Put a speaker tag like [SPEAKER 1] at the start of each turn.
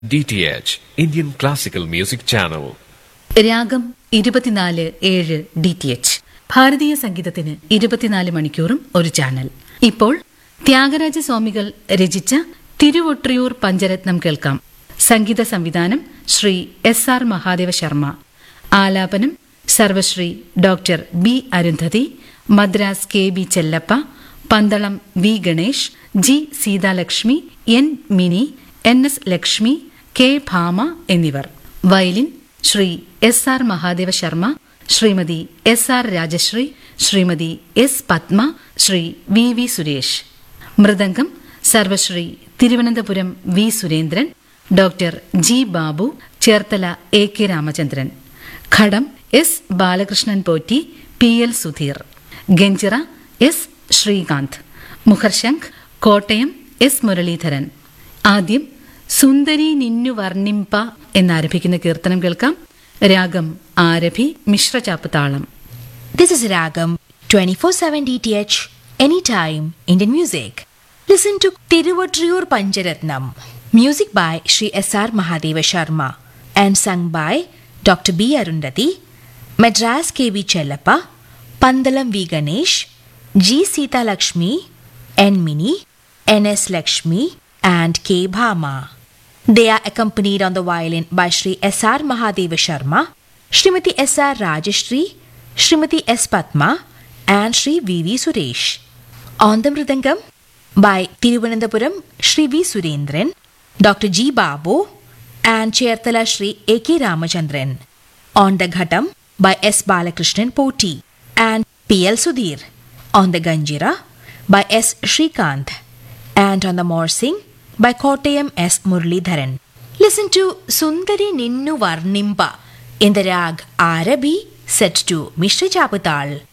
[SPEAKER 1] DTH Indian Classical Music Channel.
[SPEAKER 2] രാഗം ഇരുപത്തിനാല് ഏഴ് ഡി ടി എച്ച് ഭാരതീയ സംഗീതത്തിന് ഇരുപത്തിനാല് മണിക്കൂറും ഒരു ചാനൽ ഇപ്പോൾ ത്യാഗരാജ സ്വാമികൾ രചിച്ച തിരുവൊട്രിയൂർ പഞ്ചരത്നം കേൾക്കാം സംഗീത സംവിധാനം ശ്രീ എസ് ആർ മഹാദേവ ശർമ്മ ആലാപനം Sarvashri doctor B Arundhati Madras K B Chellappa Pandalam V Ganesh G Seethalakshmi N Mini N S Lakshmi K Bhama എന്നിവർ violin Shri S R Mahadeva Sharma Shrimati S R Rajashree Shrimati S Padma Shri V V Suresh mridangam Sarvashri Thiruvananthapuram V Surendran doctor G Babu Cherthala A K Ramachandran ghatam S Balakrishnan Potti P L Sudheer ganjira S Srikanth മുഖർശംഖ് Kottayam S Muraleedharan ആദ്യം സുന്ദരി നിന്നു വർണ്ണിംപ എന്നാരംഭിക്കുന്ന കീർത്തനം കേൾക്കാം രാഗം ആരഭി മിശ്രചാപ്പ് താളം
[SPEAKER 3] This is Ragam 24/7 DTH anytime Indian music. Listen to Tiruvatriyur Pancharatnam, music by Sri S.R. Mahadeva Sharma and sung by Dr. B. Arundhati, Madras K.V. Chellappa, Pandalam V. Ganesh, G. Sita Lakshmi, N. Mini, N.S. Lakshmi and K. Bhama. They are accompanied on the violin by Sri S.R. Mahadeva Sharma, Srimati S.R. Rajashri, Srimati S. Patma, and Sri V.V. Suresh. On the Mridangam by Tiruvananthapuram Sri V. Surendran, Dr. G. Babu, and Cherthala Sri A.K. Ramachandran. On the Ghatam by S. Balakrishnan Poti and P.L. Sudhir. On the Ganjira by S. Shrikant. And on the Morsing by Kottayam S. Muralidharan. Listen to Sundari Ninnu Varnimpa in the rag Arabi set to Mishra Chapatal.